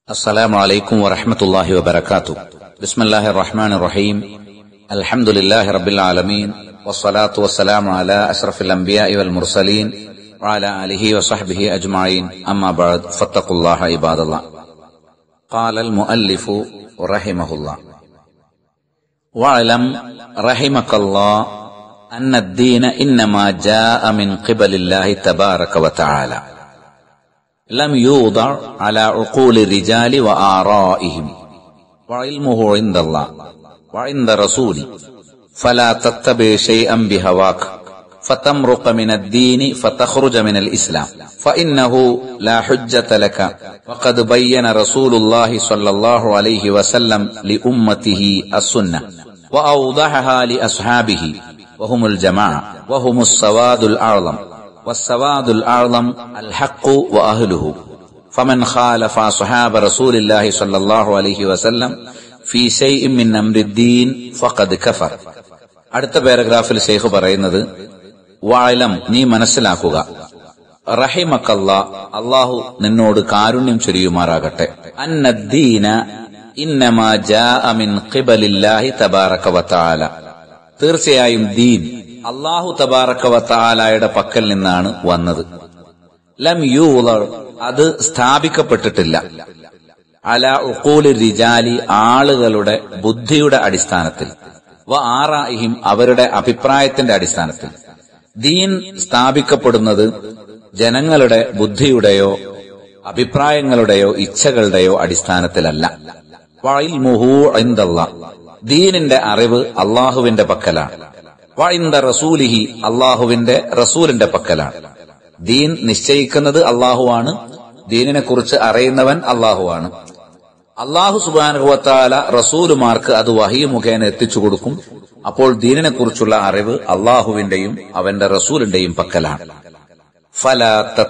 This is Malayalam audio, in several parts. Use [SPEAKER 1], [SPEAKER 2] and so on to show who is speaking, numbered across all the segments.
[SPEAKER 1] السلام عليكم ورحمة الله وبركاته بسم الله الرحمن الرحيم الحمد لله رب العالمين والصلاة والسلام على أشرف الأنبياء والمرسلين وعلى آله وصحبه أجمعين أما بعد فاتقوا الله عباد الله قال المؤلف رحمه الله واعلم رحمك الله أن الدين إنما جاء من قبل الله تبارك وتعالى لم يوضع على عقول الرجال وآرائهم وعلمه عند الله وعند رسوله فلا تتبع شيئا بهواك فتمرق من الدين فتخرج من الإسلام فإنه لا حجة لك وقد بين رسول الله صلى الله عليه وسلم لأمته السنة وأوضحها لأصحابه وهم الجماعة وهم السواد الأعظم والسواد الأعظم الحق وأهله فمن خالف أصحاب رسول الله صلى الله عليه وسلم في شيء من أمر الدين فقد كفر അടുത്ത പാരഗ്രാഫിൽ ഷെയ്ഖ് പറയുന്നത് വാഴലം നീ മനസ്സിലാക്കുക റഹിമക്കല്ല അള്ളാഹു നിന്നോട് കാരുണ്യം ചൊരിയുമാറാകട്ടെ അന്നദ്ദീന ഇന്നമാ ജാഅ മിൻ ഖിബലില്ലാഹി തബാറക വതആല തീർച്ചയായും ദീൻ അള്ളാഹു തബാറക വതആലയുടെ പക്കൽ നിന്നാണ് വന്നത് ലം യൂളർ അത് സ്ഥാപിക്കപ്പെട്ടിട്ടില്ല അല ഉഖൂലി റിജാലി ആളുകളുടെ ബുദ്ധിയുടെ അടിസ്ഥാനത്തിൽ വ ആറായിഹിം അവരുടെ അഭിപ്രായത്തിന്റെ അടിസ്ഥാനത്തിൽ ദീൻ സ്ഥാപിക്കപ്പെടുന്നത് ജനങ്ങളുടെ ബുദ്ധിയുടെയോ അഭിപ്രായങ്ങളുടെയോ ഇച്ഛകളുടെയോ അടിസ്ഥാനത്തിലല്ല വഇൽമുഹു ഇൻദല്ലാ ദീനിന്റെ അറിവ് അള്ളാഹുവിന്റെ പക്കലാണ് വഇന്ദ റസൂലിഹി അള്ളാഹുവിന്റെ റസൂലിന്റെ പക്കലാണ് ദീൻ നിശ്ചയിക്കുന്നത് അള്ളാഹുവാണ് ദീനിനെ കുറിച്ച് അറിയുന്നവൻ അള്ളാഹുവാണ് അള്ളാഹു സുബാനുഭവത്താല റസൂലുമാർക്ക് അത് വഹി മുഖേന എത്തിച്ചു കൊടുക്കും അപ്പോൾ ദീനിനെ കുറിച്ചുള്ള അറിവ് അള്ളാഹുവിന്റെയും അവന്റെ റസൂലിന്റെയും പക്കലാണ് ഫല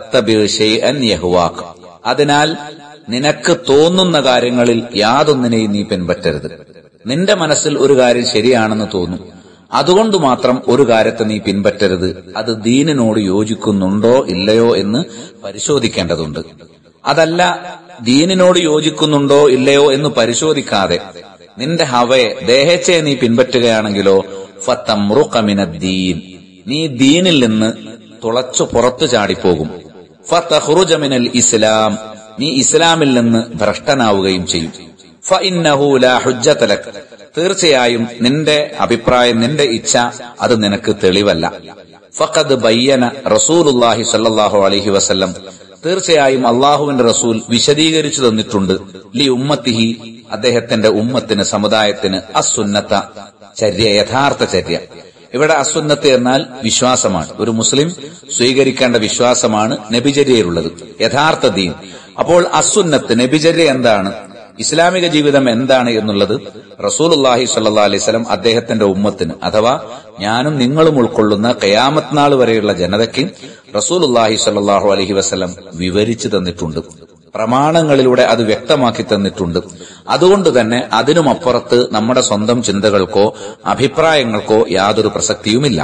[SPEAKER 1] യഹുവാക്ക് അതിനാൽ നിനക്ക് തോന്നുന്ന കാര്യങ്ങളിൽ യാതൊന്നിനെയും നീ പിൻപറ്റരുത് നിന്റെ മനസ്സിൽ ഒരു കാര്യം ശരിയാണെന്ന് തോന്നും അതുകൊണ്ട് മാത്രം ഒരു കാര്യത്തെ നീ പിൻപറ്റരുത് അത് ദീനിനോട് യോജിക്കുന്നുണ്ടോ ഇല്ലയോ എന്ന് പരിശോധിക്കേണ്ടതുണ്ട് അതല്ല ദീനിനോട് യോജിക്കുന്നുണ്ടോ ഇല്ലയോ എന്ന് പരിശോധിക്കാതെ നിന്റെ ഹവയെ ദേഹച്ചയെ നീ പിൻപറ്റുകയാണെങ്കിലോ ഫത്തമ്രുഖമിനദ്ദീൻ നീ ദീനിൽ നിന്ന് തുളച്ചു പുറത്തു ചാടിപ്പോകും ഫത്തഹ്റുജമിനൽ ഇസ്ലാം നീ ഇസ്ലാമിൽ നിന്ന് ഭ്രഷ്ടനാവുകയും ചെയ്യും ഫഇന്നഹു ലാ ഹുജ്ജതലക് തീർച്ചയായും നിന്റെ അഭിപ്രായം നിന്റെ ഇച്ഛ അത് നിനക്ക് തെളിവല്ല ഫഖദ് ബയ്യന റസൂലുല്ലാഹി സല്ലല്ലാഹു അലൈഹി വസല്ലം തീർച്ചയായും അള്ളാഹുവിന്റെ റസൂൽ വിശദീകരിച്ചു തന്നിട്ടുണ്ട് ലി ഉമ്മത്തിഹി അദ്ദേഹത്തിന്റെ ഉമ്മത്തിന് സമുദായത്തിന് അസുന്നത്ത ചര്യ യഥാർത്ഥ ചര്യ ഇവിടെ അസുന്നത്ത് എന്നാൽ വിശ്വാസമാണ് ഒരു മുസ്ലിം സ്വീകരിക്കേണ്ട വിശ്വാസമാണ് നബിചര്യയിലുള്ളത് യഥാർത്ഥ ദീൻ അപ്പോൾ അസുന്നത്ത് നബിചര്യ എന്താണ് ഇസ്ലാമിക ജീവിതം എന്താണ് എന്നുള്ളത് റസൂലുല്ലാഹി സല്ലാ അലൈവലം അദ്ദേഹത്തിന്റെ ഉമ്മത്തിന് അഥവാ ഞാനും നിങ്ങളും ഉൾക്കൊള്ളുന്ന കയാമത്ത് നാൾ വരെയുള്ള ജനതയ്ക്ക് റസൂലുല്ലാഹി സല്ലാഹു അലഹി വസ്ലം വിവരിച്ചു തന്നിട്ടുണ്ട് പ്രമാണങ്ങളിലൂടെ അത് വ്യക്തമാക്കി തന്നിട്ടുണ്ട് അതുകൊണ്ട് തന്നെ അതിനുമപ്പുറത്ത് നമ്മുടെ സ്വന്തം ചിന്തകൾക്കോ അഭിപ്രായങ്ങൾക്കോ യാതൊരു പ്രസക്തിയുമില്ല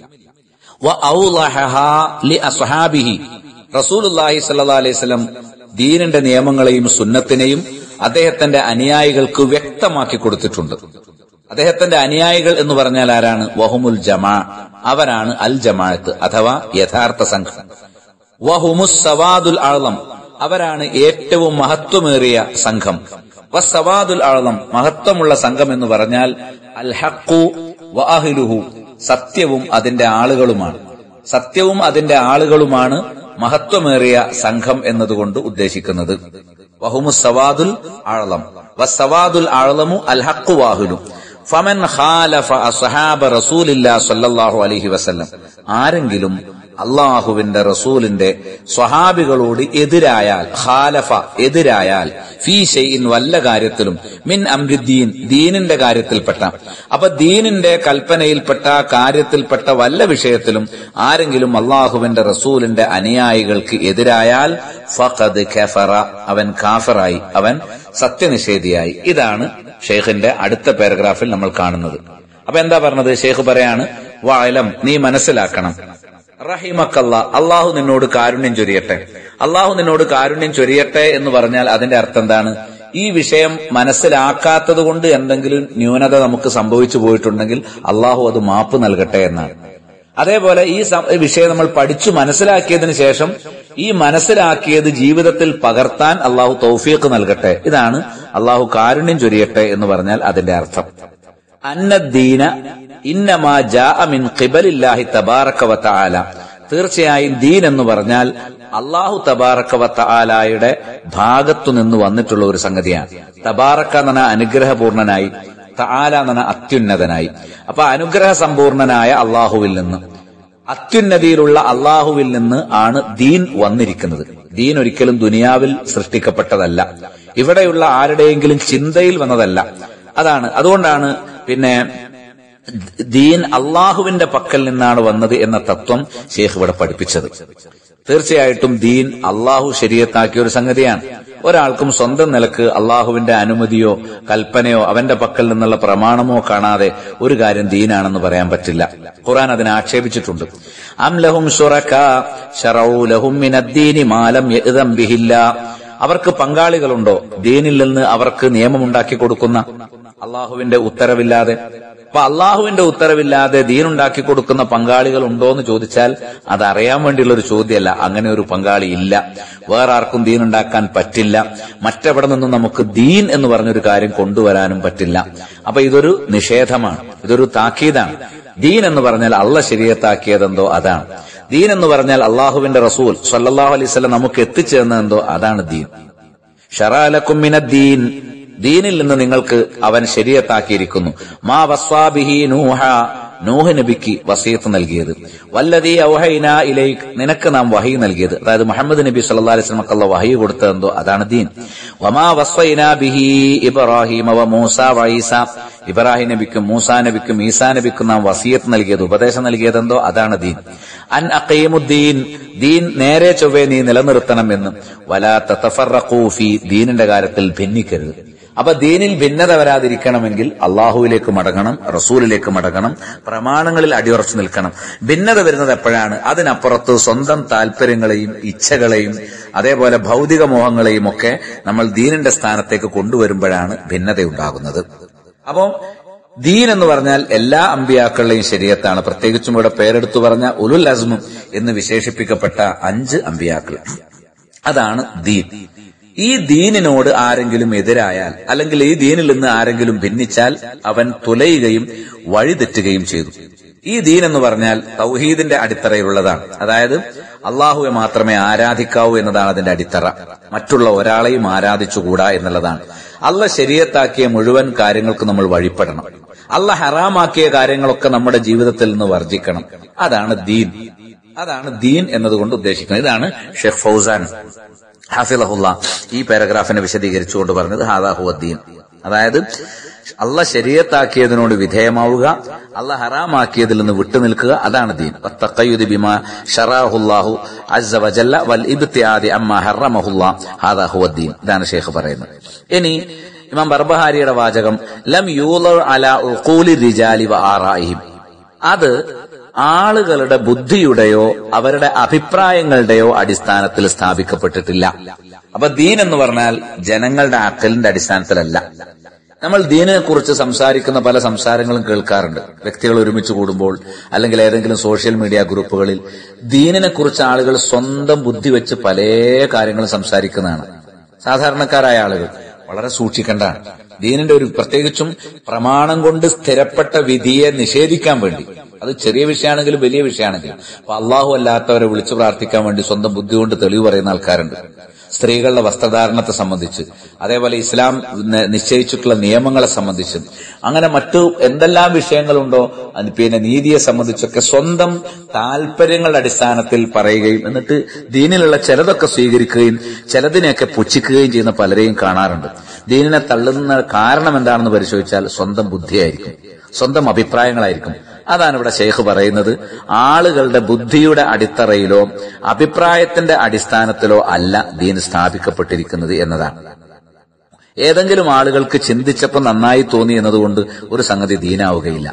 [SPEAKER 1] റസൂലുല്ലാഹി സല്ലാ അലൈവലം ദീനിന്റെ നിയമങ്ങളെയും സുന്നത്തിനെയും അദ്ദേഹത്തിന്റെ അനുയായികൾക്ക് വ്യക്തമാക്കി കൊടുത്തിട്ടുണ്ട് അദ്ദേഹത്തിന്റെ അനുയായികൾ എന്ന് പറഞ്ഞാൽ ആരാണ് വഹുമുൽ ജമാ അവരാണ് അൽ ജമാഅത്ത് അഥവാ യഥാർത്ഥ സംഘം വഹുമുസ് സവാദുൽ ആളം അവരാണ് ഏറ്റവും മഹത്വമേറിയ സംഘം വസവാദുൽ ആളം മഹത്വമുള്ള സംഘം എന്ന് പറഞ്ഞാൽ അൽ ഹക്കു വഅഹ്ലുഹു സത്യവും അതിന്റെ ആളുകളുമാണ് സത്യവും അതിന്റെ ആളുകളുമാണ് മഹത്വമേറിയ സംഘം എന്നതുകൊണ്ട് ഉദ്ദേശിക്കുന്നത് വഹുമു സവാദുൽ ആളം വസവാദുൽ ആളമു അൽ ഹക്കു വാഹുലു ഫമൻ ഖാലഫ അസ്ഹാബ റസൂലില്ലാ സല്ലല്ലാഹു അലൈഹി വസല്ലം ആരെങ്കിലും അള്ളാഹുവിന്റെ റസൂലിന്റെ സ്വഹാബികളോട് എതിരായാൽ ഖാലഫ എതിരായാൽ ഫീ ഷെയ്ൻ വല്ല കാര്യത്തിലും മിൻ അമ്രുദ്ദീൻ ദീനിന്റെ കാര്യത്തിൽപ്പെട്ട അപ്പൊ ദീനിന്റെ കൽപ്പനയിൽപ്പെട്ട കാര്യത്തിൽപ്പെട്ട വല്ല വിഷയത്തിലും ആരെങ്കിലും അള്ളാഹുവിന്റെ റസൂലിന്റെ അനുയായികൾക്ക് എതിരായാൽ ഫഖദ് കഫറ അവൻ കാഫറായി അവൻ സത്യനിഷേധിയായി ഇതാണ് ഷെയ്ഖിന്റെ അടുത്ത പാരഗ്രാഫിൽ നമ്മൾ കാണുന്നത് അപ്പൊ എന്താ പറഞ്ഞത് ഷെയ്ഖ് പറയാണ് വായലം നീ മനസ്സിലാക്കണം റഹിമക്കല്ല അള്ളാഹു നിന്നോട് കാരുണ്യം ചൊരിയട്ടെ അള്ളാഹു നിന്നോട് കാരുണ്യം ചൊരിയട്ടെ എന്ന് പറഞ്ഞാൽ അതിന്റെ അർത്ഥം എന്താണ് ഈ വിഷയം മനസ്സിലാക്കാത്തത് കൊണ്ട് എന്തെങ്കിലും ന്യൂനത നമുക്ക് സംഭവിച്ചു പോയിട്ടുണ്ടെങ്കിൽ അള്ളാഹു അത് മാപ്പ് നൽകട്ടെ എന്നാണ് അതേപോലെ ഈ സം- ഈ വിഷയം നമ്മൾ പഠിച്ചു മനസ്സിലാക്കിയതിന് ശേഷം ഈ മനസ്സിലാക്കിയത് ജീവിതത്തിൽ പകർത്താൻ അള്ളാഹു തൗഫീഖ് നൽകട്ടെ ഇതാണ് അള്ളാഹു കാരുണ്യം ചൊരിയട്ടെ എന്ന് പറഞ്ഞാൽ അതിന്റെ അർത്ഥം അന്നദ്ദീന ഇന്നമാ ജാഅ മിൻ ഖിബലില്ലാഹി തബാറക വ തആല തീർച്ചയായും ദീൻ എന്ന് പറഞ്ഞാൽ അള്ളാഹു തബാറക വ തആലയുടെ ഭാഗത്തു നിന്ന് വന്നിട്ടുള്ള ഒരു സംഗതിയാണ് തബാറക്ക എന്ന അനുഗ്രഹപൂർണനായി തആല എന്ന അത്യുന്നതനായി അപ്പൊ അനുഗ്രഹ സമ്പൂർണനായ അള്ളാഹുവിൽ നിന്ന് അത്യുന്നതിയിലുള്ള അള്ളാഹുവിൽ നിന്ന് ആണ് ദീൻ വന്നിരിക്കുന്നത് ദീൻ ഒരിക്കലും ദുനിയാവിൽ സൃഷ്ടിക്കപ്പെട്ടതല്ല ഇവിടെയുള്ള ആരുടെയെങ്കിലും ചിന്തയിൽ വന്നതല്ല അതാണ് അതുകൊണ്ടാണ് പിന്നെ ദീൻ അള്ളാഹുവിന്റെ പക്കൽ നിന്നാണ് വന്നത് എന്ന തത്വം ഷേഖ് ഇവിടെ പഠിപ്പിച്ചത് തീർച്ചയായിട്ടും ദീൻ അള്ളാഹു ശരീരത്താക്കിയ ഒരു സംഗതിയാണ് ഒരാൾക്കും സ്വന്തം നിലക്ക് അള്ളാഹുവിന്റെ അനുമതിയോ കൽപ്പനയോ അവന്റെ പക്കൽ നിന്നുള്ള പ്രമാണമോ കാണാതെ ഒരു കാര്യം ദീനാണെന്ന് പറയാൻ പറ്റില്ല ഖുറാൻ അതിനെ ആക്ഷേപിച്ചിട്ടുണ്ട് അം ലഹും ശുറക്കാ ശറഊ ലഹും മിനദ്ദീനി മാലം യഅ്ദം ബിഹില്ല അവർക്ക് പങ്കാളികളുണ്ടോ ദീനിൽ നിന്ന് അവർക്ക് നിയമമുണ്ടാക്കി കൊടുക്കുന്ന അള്ളാഹുവിന്റെ ഉത്തരവില്ലാതെ അപ്പൊ അള്ളാഹുവിന്റെ ഉത്തരവില്ലാതെ ദീനുണ്ടാക്കി കൊടുക്കുന്ന പങ്കാളികൾ ഉണ്ടോ എന്ന് ചോദിച്ചാൽ അത് അറിയാൻ വേണ്ടിയുള്ള ഒരു ചോദ്യമല്ല അങ്ങനെ ഒരു പങ്കാളി ഇല്ല വേറെ ആർക്കും ദീൻ ഉണ്ടാക്കാൻ പറ്റില്ല മറ്റെവിടെ നിന്നും നമുക്ക് ദീൻ എന്ന് പറഞ്ഞൊരു കാര്യം കൊണ്ടുവരാനും പറ്റില്ല അപ്പൊ ഇതൊരു നിഷേധമാണ് ഇതൊരു താക്കീതാണ് ദീൻ എന്ന് പറഞ്ഞാൽ അള്ള ശരീരത്താക്കിയതെന്തോ അതാണ് ദീൻ എന്ന് പറഞ്ഞാൽ അള്ളാഹുവിന്റെ റസൂൽ സല്ലല്ലാഹു അലൈഹി വസല്ലം നമുക്ക് എത്തിച്ചു തന്നതെന്തോ അതാണ് ദീൻ ഷറാലക്കും മിനദ്ദീൻ ദീനിൽ നിന്ന് നിങ്ങൾക്ക് അവൻ ശരീരത്താക്കിയിരിക്കുന്നു മാ വസ്വാബിഹി നൂഹ നൂഹ് നബിക്ക് വസീത്ത് നൽകിയത് വല്ലതീ ഔഹൈന ഇലൈക്ക് നിനക്ക് നാം വഹി നൽകിയത് അതായത് മുഹമ്മദ് നബി സല്ലല്ലാഹു അലൈഹി വസല്ലമക്കുള്ള വഹി കൊടുത്തതെന്തോ അതാണ് ദീൻ വമാ വസ്വൈന ബിഹി ഇബ്രാഹിം വ മൂസ വ ഈസ ഇബ്രാഹിം നബിക്കും മൂസാ നബിക്കും ഈസാ നബിക്കും നാം വസീയത്ത് നൽകിയത് ഉപദേശം നൽകിയതെന്തോ അതാണ് ദീൻ അൻ അഖീമുദ്ദീൻ ദീൻ നേരെ ചൊവ്വേ നീ നിലനിർത്തണം എന്നും വലാ തതഫറഖൂ ഫീ ദീനിന്റെ കാര്യത്തിൽ ഭിന്നിക്കരുത് അപ്പൊ ദീനിൽ ഭിന്നത വരാതിരിക്കണമെങ്കിൽ അള്ളാഹുവിലേക്ക് മടങ്ങണം റസൂലിലേക്ക് മടങ്ങണം പ്രമാണങ്ങളിൽ അടിയുറച്ചു നിൽക്കണം ഭിന്നത വരുന്നത് എപ്പോഴാണ് അതിനപ്പുറത്ത് സ്വന്തം താല്പര്യങ്ങളെയും ഇച്ഛകളെയും അതേപോലെ ഭൗതിക മോഹങ്ങളെയും ഒക്കെ നമ്മൾ ദീനിന്റെ സ്ഥാനത്തേക്ക് കൊണ്ടുവരുമ്പോഴാണ് ഭിന്നതയുണ്ടാകുന്നത് അപ്പോ ദീൻ എന്ന് പറഞ്ഞാൽ എല്ലാ അമ്പിയാക്കളുടെയും ശരീരത്താണ് പ്രത്യേകിച്ചും ഇവിടെ പേരെടുത്തു പറഞ്ഞ ഉലുൽ അസ്മും എന്ന് വിശേഷിപ്പിക്കപ്പെട്ട അഞ്ച് അമ്പിയാക്കൾ അതാണ് ദീൻ ഈ ദീനിനോട് ആരെങ്കിലും എതിരായാൽ അല്ലെങ്കിൽ ഈ ദീനിൽ നിന്ന് ആരെങ്കിലും ഭിന്നിച്ചാൽ അവൻ തുലയുകയും വഴിതെറ്റുകയും ചെയ്തു ഈ ദീൻ എന്ന് പറഞ്ഞാൽ തൗഹീദിന്റെ അടിത്തറയിലുള്ളതാണ് അതായത് അള്ളാഹുവെ മാത്രമേ ആരാധിക്കാവൂ എന്നതാണ് അതിന്റെ അടിത്തറ മറ്റുള്ള ഒരാളെയും ആരാധിച്ചുകൂടാ എന്നുള്ളതാണ് അല്ല ശരീരത്താക്കിയ മുഴുവൻ കാര്യങ്ങൾക്ക് നമ്മൾ വഴിപ്പെടണം അല്ല ഹറാമാക്കിയ കാര്യങ്ങളൊക്കെ നമ്മുടെ ജീവിതത്തിൽ നിന്ന് വർജിക്കണം അതാണ് ദീൻ അതാണ് ദീൻ എന്നതുകൊണ്ട് ഉദ്ദേശിക്കുന്നത് ഇതാണ് ഷെഖ് ഫൗസാൻ ഹാഫിലഹുല്ല ഈ പാരഗ്രാഫിനെ വിശദീകരിച്ചുകൊണ്ട് പറഞ്ഞത് ഹാദാഹുദ്ദീൻ അതായത് അല്ല ശരീരത്താക്കിയതിനോട് വിധേയമാവുക അല്ല ഹറാമാക്കിയതിൽ നിന്ന് വിട്ടുനിൽക്കുക അതാണ് ദീൻ വത്തഖയ്യുദ് ബിമാ ഷറാഹുല്ലാഹു അസ്സ വജല്ല വൽ ഇബ്തിആദി അമ്മ ഹറമഹുല്ലാ ഹാദാ ഹുവദ്ദീൻ ഇതാണ് ഷെയ്ഖ് പറയുന്നത് ഇനി ഇമാം ബർബഹാരിയുടെ വാചകം ലം യൂള അല ഉഖൂലി റിജാലി വ ആറായിഹിം അത് ആളുകളുടെ ബുദ്ധിയുടെയോ അവരുടെ അഭിപ്രായങ്ങളുടെയോ അടിസ്ഥാനത്തിൽ സ്ഥാപിക്കപ്പെട്ടിട്ടില്ല അപ്പൊ ദീൻ എന്ന് പറഞ്ഞാൽ ജനങ്ങളുടെ അക്കലിന്റെ അടിസ്ഥാനത്തിലല്ല നമ്മൾ ദീനിനെ കുറിച്ച് സംസാരിക്കുന്ന പല സംസാരങ്ങളും കേൾക്കാറുണ്ട് വ്യക്തികൾ ഒരുമിച്ച് കൂടുമ്പോൾ അല്ലെങ്കിൽ ഏതെങ്കിലും സോഷ്യൽ മീഡിയ ഗ്രൂപ്പുകളിൽ ദീനിനെ കുറിച്ച് ആളുകൾ സ്വന്തം ബുദ്ധി വെച്ച് പല കാര്യങ്ങളും സംസാരിക്കുന്നതാണ് സാധാരണക്കാരായ ആളുകൾ വളരെ സൂക്ഷിക്കേണ്ടതാണ് ദീനിന്റെ ഒരു പ്രത്യേകിച്ചും പ്രമാണം കൊണ്ട് സ്ഥിരപ്പെട്ട വിധിയെ നിഷേധിക്കാൻ വേണ്ടി അത് ചെറിയ വിഷയമാണെങ്കിലും വലിയ വിഷയമാണെങ്കിലും അപ്പൊ അള്ളാഹു അല്ലാത്തവരെ വിളിച്ചു പ്രാർത്ഥിക്കാൻ വേണ്ടി സ്വന്തം ബുദ്ധി കൊണ്ട് തെളിവ് പറയുന്ന ആൾക്കാരുണ്ട് സ്ത്രീകളുടെ വസ്ത്രധാരണത്തെ സംബന്ധിച്ച് അതേപോലെ ഇസ്ലാം ന- നിശ്ചയിച്ചിട്ടുള്ള നിയമങ്ങളെ സംബന്ധിച്ച് അങ്ങനെ മറ്റു എന്തെല്ലാം വിഷയങ്ങളുണ്ടോ അത് പിന്നെ നീതിയെ സംബന്ധിച്ചൊക്കെ സ്വന്തം താല്പര്യങ്ങളുടെ അടിസ്ഥാനത്തിൽ പറയുകയും എന്നിട്ട് ദീനിലുള്ള ചിലതൊക്കെ സ്വീകരിക്കുകയും ചിലതിനെയൊക്കെ പുച്ഛിക്കുകയും ചെയ്യുന്ന പലരെയും കാണാറുണ്ട് ദീനിനെ തള്ളുന്ന കാരണം എന്താണെന്ന് പരിശോധിച്ചാൽ സ്വന്തം ബുദ്ധിയായിരിക്കും സ്വന്തം അഭിപ്രായങ്ങളായിരിക്കും അതാണ് ഇവിടെ ഷെയ്ഖ് പറയുന്നത് ആളുകളുടെ ബുദ്ധിയുടെ അടിത്തറയിലോ അഭിപ്രായത്തിന്റെ അടിസ്ഥാനത്തിലോ അല്ല ദീൻ സ്ഥാപിക്കപ്പെട്ടിരിക്കുന്നത് എന്നതാണ് ഏതെങ്കിലും ആളുകൾക്ക് ചിന്തിച്ചപ്പോൾ നന്നായി തോന്നി എന്നതുകൊണ്ട് ഒരു സംഗതി ദീനാവുകയില്ല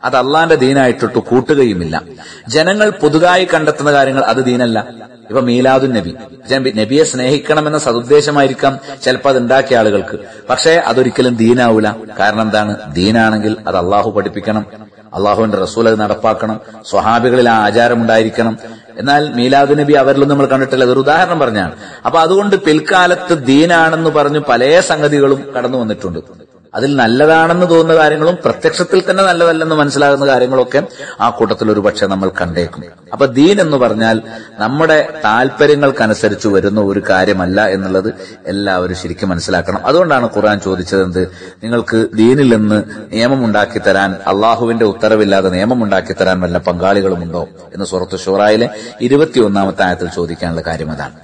[SPEAKER 1] അത് അള്ളാന്റെ ദീനായിട്ടിട്ട് കൂട്ടുകയുമില്ല ജനങ്ങൾ പുതുതായി കണ്ടെത്തുന്ന കാര്യങ്ങൾ അത് ദീനല്ല ഇപ്പൊ മീലാദുൻ നബി ജൻ- നബിയെ സ്നേഹിക്കണമെന്ന സതുദ്ദേശമായിരിക്കാം ചിലപ്പോൾ അത് ഉണ്ടാക്കിയ ആളുകൾക്ക് പക്ഷേ അതൊരിക്കലും ദീനാവൂല കാരണം എന്താണ് ദീനാണെങ്കിൽ അത് അള്ളാഹു പഠിപ്പിക്കണം അള്ളാഹുവിന്റെ റസൂൽ അത് നടപ്പാക്കണം സ്വഹാബികളിൽ ആ ആചാരം ഉണ്ടായിരിക്കണം എന്നാൽ മീലാദ് നബി അവരിലൊന്നും നമ്മൾ കണ്ടിട്ടില്ല അതൊരു ഉദാഹരണം പറഞ്ഞാണ് അപ്പൊ അതുകൊണ്ട് പിൽക്കാലത്ത് ദീനാണെന്ന് പറഞ്ഞ് പല സംഗതികളും കടന്നു വന്നിട്ടുണ്ട് അതിൽ നല്ലതാണെന്ന് തോന്നുന്ന കാര്യങ്ങളും പ്രത്യക്ഷത്തിൽ തന്നെ നല്ലതല്ലെന്ന് മനസ്സിലാകുന്ന കാര്യങ്ങളൊക്കെ ആ കൂട്ടത്തിൽ ഒരു പക്ഷെ നമ്മൾ കണ്ടേക്കും അപ്പൊ ദീൻ എന്ന് പറഞ്ഞാൽ നമ്മുടെ താല്പര്യങ്ങൾക്കനുസരിച്ച് വരുന്ന ഒരു കാര്യമല്ല എന്നുള്ളത് എല്ലാവരും ശരിക്കും മനസ്സിലാക്കണം അതുകൊണ്ടാണ് ഖുർആൻ ചോദിച്ചത് എന്ത് നിങ്ങൾക്ക് ദീനിൽ നിന്ന് നിയമം ഉണ്ടാക്കി തരാൻ അള്ളാഹുവിന്റെ ഉത്തരവില്ലാതെ നിയമം ഉണ്ടാക്കി തരാൻ വല്ല പങ്കാളികളുമുണ്ടോ എന്ന് സുഹൃത്ത് ഷൂറായിലെ ഇരുപത്തിയൊന്നാമത്തെ ആയത്തിൽ ചോദിക്കാനുള്ള കാര്യം അതാണ്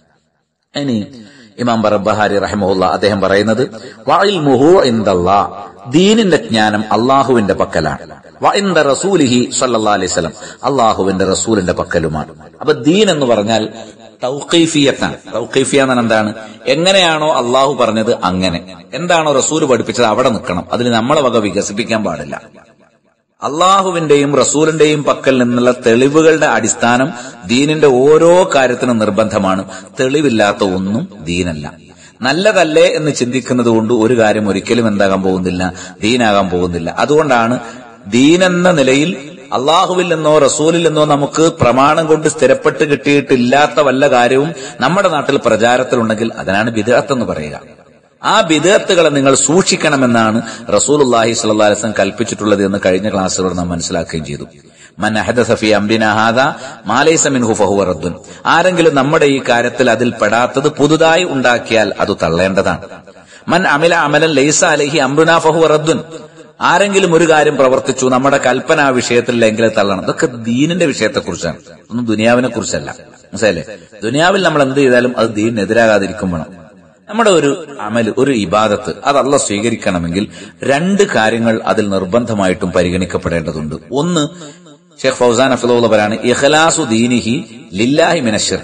[SPEAKER 1] ഇനി ഇമാം ബറബഹാരി റഹമുല്ല അദ്ദേഹം പറയുന്നത് വഇൽമുഹു ഇൻദല്ലാ ദീനിന്റെ ജ്ഞാനം അള്ളാഹുവിന്റെ പക്കലാണ് വഇൻദ റസൂലിഹി സല്ലല്ലാഹു അലൈഹി വസല്ലം അള്ളാഹുവിന്റെ റസൂലിന്റെ പക്കലുമാണ് അപ്പൊ ദീൻ എന്ന് പറഞ്ഞാൽ തൗഖീഫിയത്താണ് തൗഖീഫിയ എന്ന് പറഞ്ഞാൽ എന്താണ് എങ്ങനെയാണോ അള്ളാഹു പറഞ്ഞത് അങ്ങനെ എന്താണോ റസൂൽ പഠിപ്പിച്ചത് അവിടെ നിൽക്കണം അതിൽ നമ്മളെ വക വികസിപ്പിക്കാൻ പാടില്ല അള്ളാഹുവിന്റെയും റസൂലിന്റെയും പക്കൽ നിന്നുള്ള തെളിവുകളുടെ അടിസ്ഥാനം ദീനിന്റെ ഓരോ കാര്യത്തിനും നിർബന്ധമാണ് തെളിവില്ലാത്ത ഒന്നും ദീനല്ല നല്ലതല്ലേ എന്ന് ചിന്തിക്കുന്നത് കൊണ്ട് ഒരു കാര്യം ഒരിക്കലും എന്താകാൻ പോകുന്നില്ല ദീനാകാൻ പോകുന്നില്ല അതുകൊണ്ടാണ് ദീനെന്ന നിലയിൽ അള്ളാഹുവിൽ നിന്നോ റസൂലിൽ നിന്നോ നമുക്ക് പ്രമാണം കൊണ്ട് സ്ഥിരപ്പെട്ട് കിട്ടിയിട്ടില്ലാത്ത വല്ല കാര്യവും നമ്മുടെ നാട്ടിൽ പ്രചാരത്തിലുണ്ടെങ്കിൽ അതിനാണ് വിദഗ്ധ എന്ന് പറയുക ആ ബിദത്തുകളെ നിങ്ങൾ സൂക്ഷിക്കണമെന്നാണ് റസൂലുല്ലാഹി സ്വല്ലല്ലാഹി അലൈഹി വസല്ലം കൽപ്പിച്ചിട്ടുള്ളത് എന്ന് കഴിഞ്ഞ ക്ലാസ്സുകൾ നാം മനസ്സിലാക്കുകയും ചെയ്തു മൻ അഹദസ ഫീ അംരിനാ ഹാദാ മാ ലൈസ മിൻഹു ഫഹുവ റദ്ദുൻ ആരെങ്കിലും നമ്മുടെ ഈ കാര്യത്തിൽ അതിൽ പെടാത്തത് പുതുതായി ഉണ്ടാക്കിയാൽ അത് തള്ളേണ്ടതാണ് മൻ അമില അമലൻ ലൈസ അലൈഹി അംറുനാ ഫഹുവ റദ്ദുൻ ആരെങ്കിലും ഒരു കാര്യം പ്രവർത്തിച്ചു നമ്മുടെ കൽപ്പന ആ വിഷയത്തിലെങ്കിൽ തള്ളണം ഇതൊക്കെ ദീനിന്റെ വിഷയത്തെക്കുറിച്ചാണ് ഒന്നും ദുനിയാവിനെ കുറിച്ചല്ല മനസ്സിലല്ലേ ദുനിയാവിൽ നമ്മൾ എന്ത് ചെയ്താലും അത് ദീനിനെതിരാകാതിരിക്കും വേണം നമ്മുടെ ഒരു അമല് ഒരു ഇബാദത്ത് അത് അല്ല സ്വീകരിക്കണമെങ്കിൽ രണ്ട് കാര്യങ്ങൾ അതിൽ നിർബന്ധമായിട്ടും പരിഗണിക്കപ്പെടേണ്ടതുണ്ട് ഒന്ന് ഷെയ്ഖ് ഫൗസാൻ അഫിദുള്ളവരാണ് ഇഖലാസു ദീനിഹി ലില്ലാഹി മിനഷിർ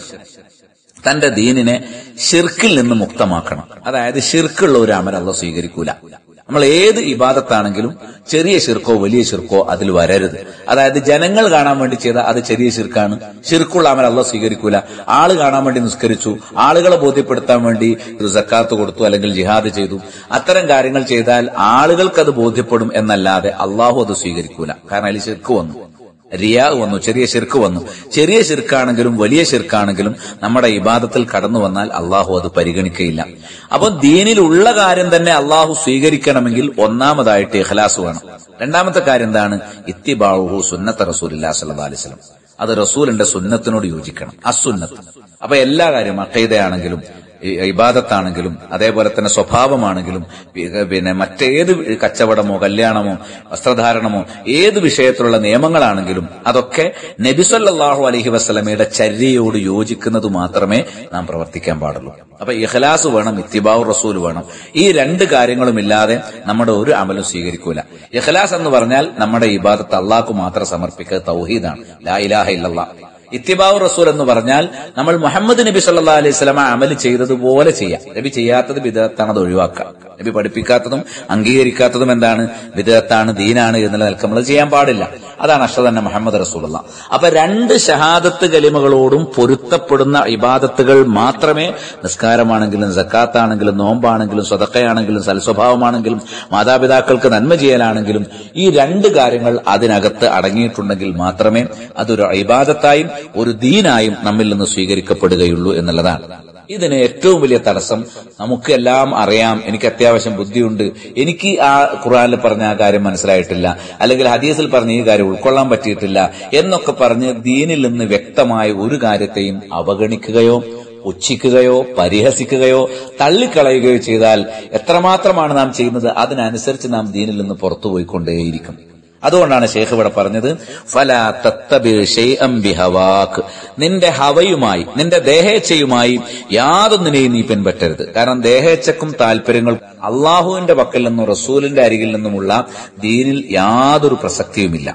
[SPEAKER 1] തന്റെ ദീനിനെ ഷിർക്കിൽ നിന്ന് മുക്തമാക്കണം അതായത് ഷിർക്കുള്ള ഒരു അമൽ അല്ല സ്വീകരിക്കൂല നമ്മൾ ഏത് ഇബാദത്താണെങ്കിലും ചെറിയ ശിർക്കോ വലിയ ശിർക്കോ അതിൽ വരരുത് അതായത് ജനങ്ങൾ കാണാൻ വേണ്ടി ചെയ്ത അത് ചെറിയ ശിർക്കാണ് ശിർക്കുള്ള അമൽ അല്ല സ്വീകരിക്കൂല ആള് കാണാൻ വേണ്ടി നിസ്കരിച്ചു ആളുകളെ ബോധ്യപ്പെടുത്താൻ വേണ്ടി ഒരു സക്കാത്ത് കൊടുത്തു അല്ലെങ്കിൽ ജിഹാദ് ചെയ്തു അത്തരം കാര്യങ്ങൾ ചെയ്താൽ ആളുകൾക്ക് അത് ബോധ്യപ്പെടും എന്നല്ലാതെ അള്ളാഹു അത് സ്വീകരിക്കൂല കാരണം അതിൽ ശിർക്ക് വന്നു റിയാ വന്നു ചെറിയ ശിർക്ക് വന്നു ചെറിയ ശിർക്കാണെങ്കിലും വലിയ ശിർക്കാണെങ്കിലും നമ്മുടെ ഇബാദത്തിൽ കടന്നു വന്നാൽ അള്ളാഹു അത് പരിഗണിക്കയില്ല അപ്പൊ ദീനിലുള്ള കാര്യം തന്നെ അള്ളാഹു സ്വീകരിക്കണമെങ്കിൽ ഒന്നാമതായിട്ട് ഇഖ്ലാസ് വേണം രണ്ടാമത്തെ കാര്യം എന്താണ് ഇത്തിബാഹു സുന്നത്ത റസൂലില്ലാ സല്ലല്ലാഹു അലൈഹി വസല്ലം അത് റസൂലിന്റെ സുന്നത്തിനോട് യോജിക്കണം അസുന്നത്ത് അപ്പൊ എല്ലാ കാര്യവും അക്കൈതയാണെങ്കിലും ഈ ഇബാദത്താണെങ്കിലും അതേപോലെ തന്നെ സ്വഭാവമാണെങ്കിലും പി- പിന്നെ മറ്റേത് കച്ചവടമോ കല്യാണമോ വസ്ത്രധാരണമോ ഏത് വിഷയത്തിലുള്ള നിയമങ്ങളാണെങ്കിലും അതൊക്കെ നബിസല്ലാഹു അലഹി വസ്ലമയുടെ ചര്യയോട് യോജിക്കുന്നത് മാത്രമേ നാം പ്രവർത്തിക്കാൻ പാടുള്ളൂ അപ്പൊ ഇഖലാസ് വേണം ഇത്തിബാവ് റസൂൽ വേണം ഈ രണ്ട് കാര്യങ്ങളും ഇല്ലാതെ നമ്മുടെ ഒരു അമലും സ്വീകരിക്കൂല ഇഖലാസ് എന്ന് പറഞ്ഞാൽ നമ്മുടെ ഇബാദത്ത് അള്ളാഹ്ക്ക് മാത്രം സമർപ്പിക്കുക തൗഹീദാണ് ലാ ഇലാഹ ഇല്ലല്ലാ ഇത്തിബാവ് റസൂൽ എന്ന് പറഞ്ഞാൽ നമ്മൾ മുഹമ്മദ് നബി സല്ലാ അലൈഹി സ്വലാമ അമൽ ചെയ്തതുപോലെ ചെയ്യാം നബി ചെയ്യാത്തത് വിദഗത്താണ് അത് ഒഴിവാക്കുക നബി പഠിപ്പിക്കാത്തതും അംഗീകരിക്കാത്തതും എന്താണ് വിദഗത്താണ് ദീനാണ് എന്നുള്ള നിലക്ക് നമ്മൾ ചെയ്യാൻ പാടില്ല അതാണ് അഷ്ടതന്നെ മുഹമ്മദ് റസൂലുള്ള അപ്പൊ രണ്ട് ഷഹാദത്ത് കലിമകളോടും പൊരുത്തപ്പെടുന്ന ഇബാദത്തുകൾ മാത്രമേ നിസ്കാരമാണെങ്കിലും സക്കാത്താണെങ്കിലും നോമ്പാണെങ്കിലും സ്വതക്കയാണെങ്കിലും സൽസ്വഭാവമാണെങ്കിലും മാതാപിതാക്കൾക്ക് നന്മ ചെയ്യലാണെങ്കിലും ഈ രണ്ട് കാര്യങ്ങൾ അതിനകത്ത് അടങ്ങിയിട്ടുണ്ടെങ്കിൽ മാത്രമേ അതൊരു ഇബാദത്തായും ഒരു ദീനായും നമ്മിൽ നിന്ന് സ്വീകരിക്കപ്പെടുകയുള്ളൂ എന്നുള്ളതാണ് ഇതിന് ഏറ്റവും വലിയ തടസ്സം നമുക്ക് എല്ലാം അറിയാം എനിക്ക് അത്യാവശ്യം ബുദ്ധിയുണ്ട് എനിക്ക് ആ ഖുറാനിൽ പറഞ്ഞ ആ കാര്യം മനസ്സിലായിട്ടില്ല അല്ലെങ്കിൽ ഹദീസിൽ പറഞ്ഞ ഈ കാര്യം ഉൾക്കൊള്ളാൻ പറ്റിയിട്ടില്ല എന്നൊക്കെ പറഞ്ഞ് ദീനിൽ നിന്ന് വ്യക്തമായ ഒരു കാര്യത്തെയും അവഗണിക്കുകയോ പുച്ഛിക്കുകയോ പരിഹസിക്കുകയോ തള്ളിക്കളയുകയോ ചെയ്താൽ എത്രമാത്രമാണ് നാം ചെയ്യുന്നത് അതിനനുസരിച്ച് നാം ദീനിൽ നിന്ന് പുറത്തുപോയിക്കൊണ്ടേയിരിക്കും അതുകൊണ്ടാണ് ഷേഖ് ഇവിടെ പറഞ്ഞത് ഫലാ തത്തബി ഷൈഅം ബിഹവാക്ക് നിന്റെ ഹവയുമായി നിന്റെ ദേഹേച്ഛയുമായി യാതൊന്നിനെയും നീ പിൻപറ്റരുത് കാരണം ദേഹേച്ഛക്കും താല്പര്യങ്ങൾ അള്ളാഹുവിന്റെ പക്കൽ നിന്നും റസൂലിന്റെ അരികിൽ നിന്നുമുള്ള ദീനിൽ യാതൊരു പ്രസക്തിയുമില്ല